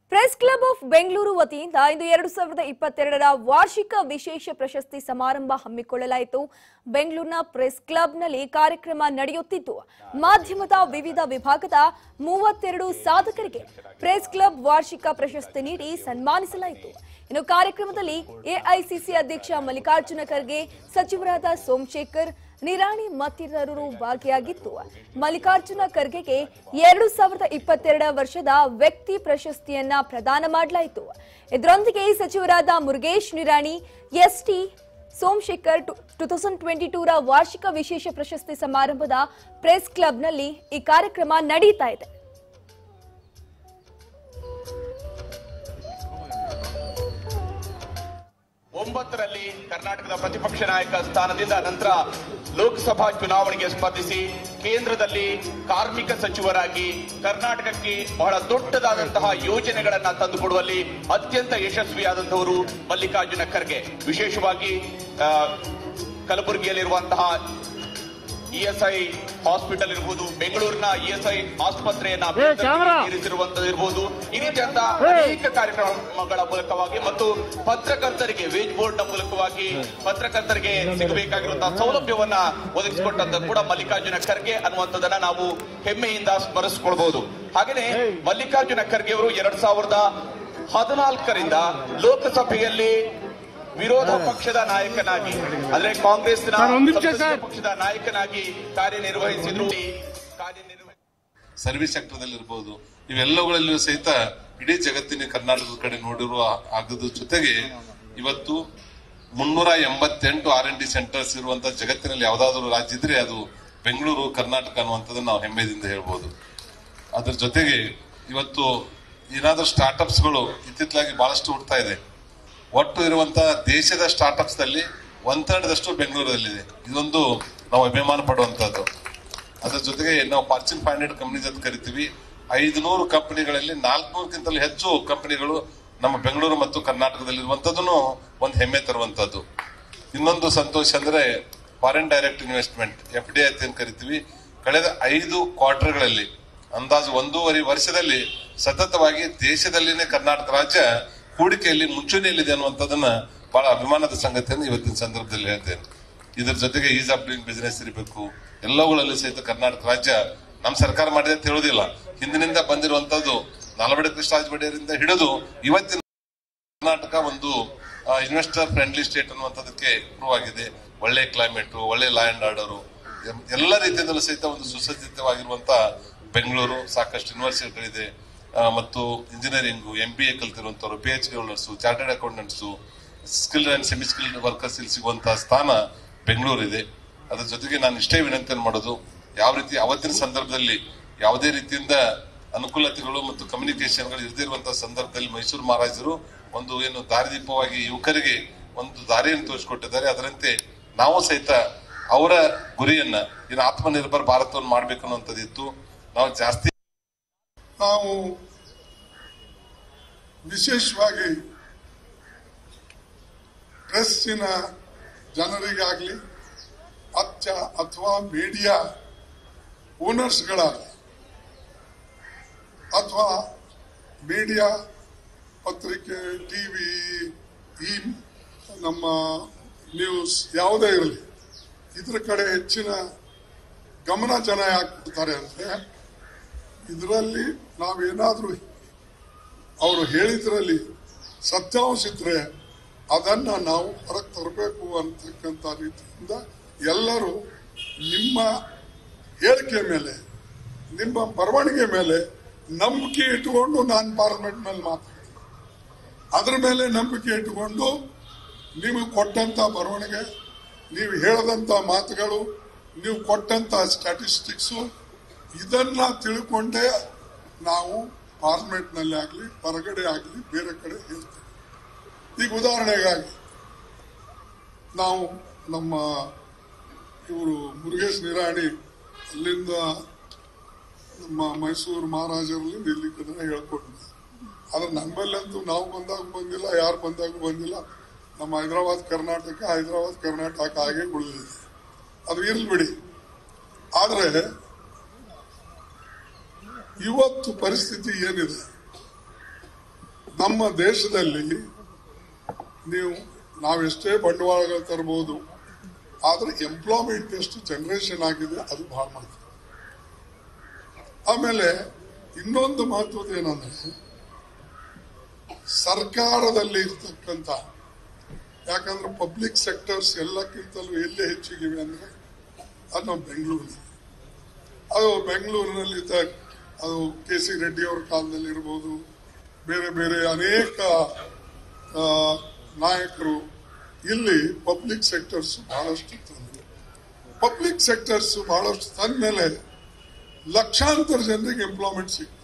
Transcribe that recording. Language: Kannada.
ಪ್ರೆಸ್ ಕ್ಲಬ್ ಆಫ್ ಬೆಂಗಳೂರು ವತಿಯಿಂದ ಇಂದು ಎರಡು ಸಾವಿರದ ಇಪ್ಪತ್ತೆರಡರ ವಾರ್ಷಿಕ ವಿಶೇಷ ಪ್ರಶಸ್ತಿ ಸಮಾರಂಭ ಹಮ್ಮಿಕೊಳ್ಳಲಾಯಿತು ಬೆಂಗಳೂರಿನ ಪ್ರೆಸ್ ಕ್ಲಬ್ನಲ್ಲಿ ಕಾರ್ಯಕ್ರಮ ನಡೆಯುತ್ತಿದ್ದು ಮಾಧ್ಯಮದ ವಿವಿಧ ವಿಭಾಗದ ಮೂವತ್ತೆರಡು ಸಾಧಕರಿಗೆ ಪ್ರೆಸ್ ಕ್ಲಬ್ ವಾರ್ಷಿಕ ಪ್ರಶಸ್ತಿ ನೀಡಿ ಸನ್ಮಾನಿಸಲಾಯಿತು ಇನ್ನು ಕಾರ್ಯಕ್ರಮದಲ್ಲಿ ಎಐಸಿಸಿ ಅಧ್ಯಕ್ಷ ಮಲ್ಲಿಕಾರ್ಜುನ ಖರ್ಗೆ ಸಚಿವರಾದ ಸೋಮಶೇಖರ್ ನಿರಾಣಿ ಮತ್ತಿತರರು ಭಾಗಿಯಾಗಿತ್ತು ಮಲ್ಲಿಕಾರ್ಜುನ ಖರ್ಗೆಗೆ ಎರಡು ಸಾವಿರದ ಇಪ್ಪತ್ತೆರಡ ವರ್ಷದ ವ್ಯಕ್ತಿ ಪ್ರಶಸ್ತಿಯನ್ನ ಪ್ರದಾನ ಮಾಡಲಾಯಿತು ಇದರೊಂದಿಗೆ ಸಚಿವರಾದ Murugesh Nirani S T Somashekhar two thousand twenty ಟೂರ ವಾರ್ಷಿಕ ವಿಶೇಷ ಪ್ರಶಸ್ತಿ ಸಮಾರಂಭದ ಪ್ರೆಸ್ ಕ್ಲಬ್ನಲ್ಲಿ ಈ ಕಾರ್ಯಕ್ರಮ ನಡೀತಾ ಇದೆ ಒಂಬತ್ತರಲ್ಲಿ ಕರ್ನಾಟಕದ ಪ್ರತಿಪಕ್ಷ ನಾಯಕ ಸ್ಥಾನದಿಂದ ನಂತರ ಲೋಕಸಭಾ ಚುನಾವಣೆಗೆ ಸ್ಪರ್ಧಿಸಿ ಕೇಂದ್ರದಲ್ಲಿ ಕಾರ್ಮಿಕ ಸಚಿವರಾಗಿ ಕರ್ನಾಟಕಕ್ಕೆ ಬಹಳ ದೊಡ್ಡದಾದಂತಹ ಯೋಜನೆಗಳನ್ನ ತಂದುಕೊಡುವಲ್ಲಿ ಅತ್ಯಂತ ಯಶಸ್ವಿಯಾದಂತವರು ಮಲ್ಲಿಕಾರ್ಜುನ ಖರ್ಗೆ ವಿಶೇಷವಾಗಿ ಆ, ಕಲಬುರಗಿಯಲ್ಲಿರುವಂತಹ ಇಎಸ್ಐ ಹಾಸ್ಪಿಟಲ್ ಇರಬಹುದು ಬೆಂಗಳೂರಿನ ಇಎಸ್ಐ ಆಸ್ಪತ್ರೆಯನ್ನ ಇರಿಸಿರುವಂತದ್ದು ಇರಬಹುದು ಈ ರೀತಿಯಂತ ಅನೇಕ ಕಾರ್ಯಕ್ರಮಗಳ ಮೂಲಕವಾಗಿ ಮತ್ತು ಪತ್ರಕರ್ತರಿಗೆ ವೇಜ್ ಬೋರ್ಡ್ ನ ಮೂಲಕವಾಗಿ ಪತ್ರಕರ್ತರಿಗೆ ಸಿಗಬೇಕಾಗಿರುವಂತಹ ಸೌಲಭ್ಯವನ್ನ ಒದಗಿಸಿಕೊಟ್ಟಂತ ಕೂಡ ಮಲ್ಲಿಕಾರ್ಜುನ ಖರ್ಗೆ ಅನ್ನುವಂಥದ್ದನ್ನ ನಾವು ಹೆಮ್ಮೆಯಿಂದ ಸ್ಮರಿಸಿಕೊಳ್ಬಹುದು ಹಾಗೇನೆ ಮಲ್ಲಿಕಾರ್ಜುನ ಖರ್ಗೆ ಅವರು ಎರಡ್ ಸಾವಿರದ ಹದಿನಾಲ್ಕರಿಂದ ಲೋಕಸಭೆಯಲ್ಲಿ ವಿರೋಧ ಪಕ್ಷದ ನಾಯಕನಾಗಿ ಅಂದ್ರೆ ಕಾಂಗ್ರೆಸ್ನ ಸರ್, ಒಂದ್ ನಿಮಿಷ ಸಂಸದೀಯ ಸರ್. ಪಕ್ಷದ ನಾಯಕನಾಗಿ ಕಾರ್ಯನಿರ್ವಹಿಸಿದ್ರು ಕಾರ್ಯನಿರ್ವಹಿಸಿ ಸರ್ವಿಸ್ ಸೆಕ್ಟರ್ದಲ್ಲಿ ಇರಬಹುದು ಇವೆಲ್ಲಗಳಲ್ಲಿಯೂ ಸಹಿತ ಇಡೀ ಜಗತ್ತಿನ ಕರ್ನಾಟಕದ ಕಡೆ ನೋಡಿರುವ ಆಗದ ಜೊತೆಗೆ ಇವತ್ತು ಮುನ್ನೂರ ಎಂಬತ್ತೆಂಟು ಆರ್ ಎನ್ ಡಿ ಸೆಂಟರ್ಸ್ ಇರುವಂತಹ ಜಗತ್ತಿನಲ್ಲಿ ಯಾವ್ದಾದ್ರು ರಾಜ್ಯ ಇದ್ರೆ ಅದು ಬೆಂಗಳೂರು ಕರ್ನಾಟಕ ಅನ್ನುವಂಥದ್ದನ್ನ ನಾವು ಹೆಮ್ಮೆದಿಂದ ಹೇಳ್ಬೋದು ಅದ್ರ ಜೊತೆಗೆ ಇವತ್ತು ಏನಾದ್ರೂ ಸ್ಟಾರ್ಟ್ಅಪ್ಸ್ಗಳು ಇತ್ತಿತ್ತಲಾಗಿ ಬಹಳಷ್ಟು ಹುಡ್ತಾ ಇದೆ ಒಟ್ಟು ಇರುವಂತಹ ದೇಶದ ಸ್ಟಾರ್ಟ್ಅಪ್ಸ್ ನಲ್ಲಿ ಒನ್ ಥರ್ಡ್ದಷ್ಟು ಬೆಂಗಳೂರಲ್ಲಿದೆ ಇದೊಂದು ನಾವು ಅಭಿಮಾನ ಪಡುವಂತದ್ದು ಅದ್ರ ಜೊತೆಗೆ ನಾವು ಫಾರ್ಚೂನ್ ಫೈವ್ ಹಂಡ್ರೆಡ್ ಕಂಪನೀಸ್ ಅಂತ ಕರಿತೀವಿ ಐದುನೂರು ಕಂಪನಿಗಳಲ್ಲಿ ನಾಲ್ಕುನೂರಕ್ಕಿಂತಲೂ ಹೆಚ್ಚು ಕಂಪನಿಗಳು ನಮ್ಮ ಬೆಂಗಳೂರು ಮತ್ತು ಕರ್ನಾಟಕದಲ್ಲಿರುವಂತದ್ದನ್ನು ಒಂದು ಹೆಮ್ಮೆ ತರುವಂತದ್ದು ಇನ್ನೊಂದು ಸಂತೋಷ ಅಂದ್ರೆ foreign direct investment F D ಅಂತ ಏನ್ ಕರಿತೀವಿ ಕಳೆದ ಐದು ಕ್ವಾರ್ಟರ್ಗಳಲ್ಲಿ ಅಂದಾಜು ಒಂದೂವರೆ ವರ್ಷದಲ್ಲಿ ಸತತವಾಗಿ ದೇಶದಲ್ಲಿನೇ ಕರ್ನಾಟಕ ರಾಜ್ಯ ಹೂಡಿಕೆಯಲ್ಲಿ ಮುಂಚೂಣಿಯಲ್ಲಿದೆ ಅನ್ನುವಂಥದ್ದನ್ನ ಬಹಳ ಅಭಿಮಾನದ ಸಂಗತಿಯನ್ನು ಇವತ್ತಿನ ಸಂದರ್ಭದಲ್ಲಿ ಹೇಳ್ತೇನೆ ಇದ್ರ ಜೊತೆಗೆ ಈಸ್ ಆಫ್ ಡೂಯಿಂಗ್ ಬಿಸಿನೆಸ್ ಇರಬೇಕು ಎಲ್ಲವುಗಳಲ್ಲಿ ಸಹಿತ ಕರ್ನಾಟಕ ರಾಜ್ಯ ನಮ್ಮ ಸರ್ಕಾರ ಮಾಡಿದೆ ಅಂತ ಹೇಳುವುದಿಲ್ಲ ಹಿಂದಿನಿಂದ ಬಂದಿರುವಂತದ್ದು ನಾಲ್ವಡಿ ಕೃಷ್ಣರಾಜ ಒಡೆಯರಿಂದ ಹಿಡಿದು ಇವತ್ತಿನ ಕರ್ನಾಟಕ ಒಂದು ಇನ್ವೆಸ್ಟರ್ ಫ್ರೆಂಡ್ಲಿ ಸ್ಟೇಟ್ ಅನ್ನುವಂಥದ್ದಕ್ಕೆ ಪ್ರೂವ್ ಆಗಿದೆ ಒಳ್ಳೆ ಕ್ಲೈಮೇಟ್ ಒಳ್ಳೆ ಲಾ ಅಂಡ್ ಆರ್ಡರ್ ಎಲ್ಲ ರೀತಿಯಿಂದಲೂ ಸಹಿತ ಒಂದು ಸುಸಜ್ಜಿತವಾಗಿರುವಂತ ಬೆಂಗಳೂರು ಸಾಕಷ್ಟು ಯೂನಿವರ್ಸಿಟಿಗಳಿದೆ ಆ, ಮತ್ತು ಇಂಜಿನಿಯರಿಂಗು ಎಂ ಬಿ ಎ ಕಲ್ತಿರುವಂತವರು P H D holders chartered accountants skilled and semi skilled workers ಇಲ್ಲಿ ಸಿಗುವಂತಹ ಸ್ಥಾನ ಬೆಂಗಳೂರು ಇದೆ ಅದ್ರ ಜೊತೆಗೆ ನಾನು ಇಷ್ಟೇ ವಿನಂತಿಯನ್ನು ಮಾಡೋದು ಯಾವ ರೀತಿ ಅವತ್ತಿನ ಸಂದರ್ಭದಲ್ಲಿ ಯಾವುದೇ ರೀತಿಯಿಂದ ಅನುಕೂಲತೆಗಳು ಮತ್ತು ಕಮ್ಯುನಿಕೇಶನ್ಗಳು ಇರದಿರುವಂತಹ ಸಂದರ್ಭದಲ್ಲಿ ಮೈಸೂರು ಮಹಾರಾಜರು ಒಂದು ಏನು ದಾರಿದೀಪವಾಗಿ ಯುವಕರಿಗೆ ಒಂದು ದಾರಿಯನ್ನು ತೋರಿಸಿಕೊಟ್ಟಿದ್ದಾರೆ ಅದರಂತೆ ನಾವು ಸಹಿತ ಅವರ ಗುರಿಯನ್ನ ಏನು ಆತ್ಮನಿರ್ಭರ ಭಾರತವನ್ನು ಮಾಡ್ಬೇಕು ಅನ್ನುವಂಥದ್ದಿತ್ತು ನಾವು ಜಾಸ್ತಿ ನಾವು ವಿಶೇಷವಾಗಿ ಪ್ರೆಸ್ಸಿನ ಜನರಿಗಾಗಲಿ ಅಚ್ಚ ಅಥವಾ ಮೀಡಿಯಾ ಓನರ್ಸ್ಗಳಾಗಲಿ ಅಥವಾ ಮೀಡಿಯಾ ಪತ್ರಿಕೆ ಟಿವಿ ಈ ನಮ್ಮ ನ್ಯೂಸ್ ಯಾವುದೇ ಇರಲಿ ಇದ್ರ ಕಡೆ ಹೆಚ್ಚಿನ ಗಮನ ಜನ ಯಾಕೆ ಕೊಡ್ತಾರೆ ಅಂದ್ರೆ ಇದರಲ್ಲಿ ನಾವೇನಾದ್ರೂ ಅವರು ಹೇಳಿದ್ರಲ್ಲಿ ಸತ್ಯಾಂಶ ಇದ್ರೆ ಅದನ್ನ ನಾವು ಹೊರಗೆ ತರಬೇಕು ಅಂತಕ್ಕಂಥ ರೀತಿಯಿಂದ ಎಲ್ಲರೂ ನಿಮ್ಮ ಹೇಳಿಕೆ ಮೇಲೆ ನಿಮ್ಮ ಬರವಣಿಗೆ ಮೇಲೆ ನಂಬಿಕೆ ಇಟ್ಟುಕೊಂಡು ನಾನು ಪಾರ್ಲಿಮೆಂಟ್ ಮೇಲೆ ಮಾತಾಡ್ತೀನಿ ಅದ್ರ ಮೇಲೆ ನಂಬಿಕೆ ಇಟ್ಟುಕೊಂಡು ನೀವು ಕೊಟ್ಟಂತ ಬರವಣಿಗೆ ನೀವು ಹೇಳದಂತ ಮಾತುಗಳು ನೀವು ಕೊಟ್ಟಂತ ಸ್ಟ್ಯಾಟಿಸ್ಟಿಕ್ಸು ಇದನ್ನ ತಿಳ್ಕೊಂಡೇ ನಾವು ಪಾರ್ಲಿಮೆಂಟ್ ನಲ್ಲಿ ಆಗ್ಲಿ ಹೊರಗಡೆ ಆಗ್ಲಿ ಬೇರೆ ಕಡೆ ಹೇಳ್ತೇವೆ ಈಗ ಉದಾಹರಣೆಗಾಗಿ ನಾವು ನಮ್ಮ ಇವರು ಮುರುಗೇಶ್ ನಿರಾಣಿ ಅಲ್ಲಿಂದ ನಮ್ಮ ಮೈಸೂರು ಮಹಾರಾಜರಲ್ಲಿ ಇಲ್ಲಿ ಕಡೆ ಹೇಳ್ಕೊಟ್ಟಿದ್ದೆ ಆದ್ರೆ ನಮ್ಮಲ್ಲಂತೂ ನಾವು ಬಂದಾಗ ಬಂದಿಲ್ಲ ಯಾರು ಬಂದಾಗ ಬಂದಿಲ್ಲ ನಮ್ಮ ಹೈದರಾಬಾದ್ ಕರ್ನಾಟಕ ಹೈದರಾಬಾದ್ ಕರ್ನಾಟಕ ಹಾಗೆ ಉಳಿದಿದೆ ಅದು ಇರ್ಲಿ ಬಿಡಿ ಆದ್ರೆ ಇವತ್ತು ಪರಿಸ್ಥಿತಿ ಏನಿದೆ ನಮ್ಮ ದೇಶದಲ್ಲಿ ನೀವು ನಾವೆಷ್ಟೇ ಬಂಡವಾಳಗಳು ತರಬಹುದು ಆದ್ರೆ ಎಂಪ್ಲಾಯ್ಮೆಂಟ್ ಎಷ್ಟು ಜನರೇಷನ್ ಆಗಿದೆ ಅದು ಬಹಳ ಮಹತ್ವ ಆಮೇಲೆ ಇನ್ನೊಂದು ಮಹತ್ವದ ಏನಂದ್ರೆ ಸರ್ಕಾರದಲ್ಲಿ ಇರ್ತಕ್ಕಂಥ ಯಾಕಂದ್ರೆ ಪಬ್ಲಿಕ್ ಸೆಕ್ಟರ್ಸ್ ಎಲ್ಲಕ್ಕಿಂತಲೂ ಎಲ್ಲಿ ಹೆಚ್ಚಿಗಿವೆ ಅಂದ್ರೆ ಅದು ನಮ್ಮ ಬೆಂಗಳೂರಿನಲ್ಲಿ ಅದು ಬೆಂಗಳೂರಿನಲ್ಲಿ ಇದ್ದ ಅದು ಕೆ ಸಿ ರೆಡ್ಡಿ ಅವ್ರ ಕಾಲದಲ್ಲಿ ಇರ್ಬೋದು ಬೇರೆ ಬೇರೆ ಅನೇಕ ಆ, ನಾಯಕರು ಇಲ್ಲಿ ಪಬ್ಲಿಕ್ ಸೆಕ್ಟರ್ಸ್ ಬಹಳಷ್ಟು ತಂದ್ರು ಪಬ್ಲಿಕ್ ಸೆಕ್ಟರ್ಸ್ ಬಹಳಷ್ಟು ತಂದ ಮೇಲೆ ಲಕ್ಷಾಂತರ ಜನರಿಗೆ ಎಂಪ್ಲಾಯ್ಮೆಂಟ್ ಸಿಕ್ತು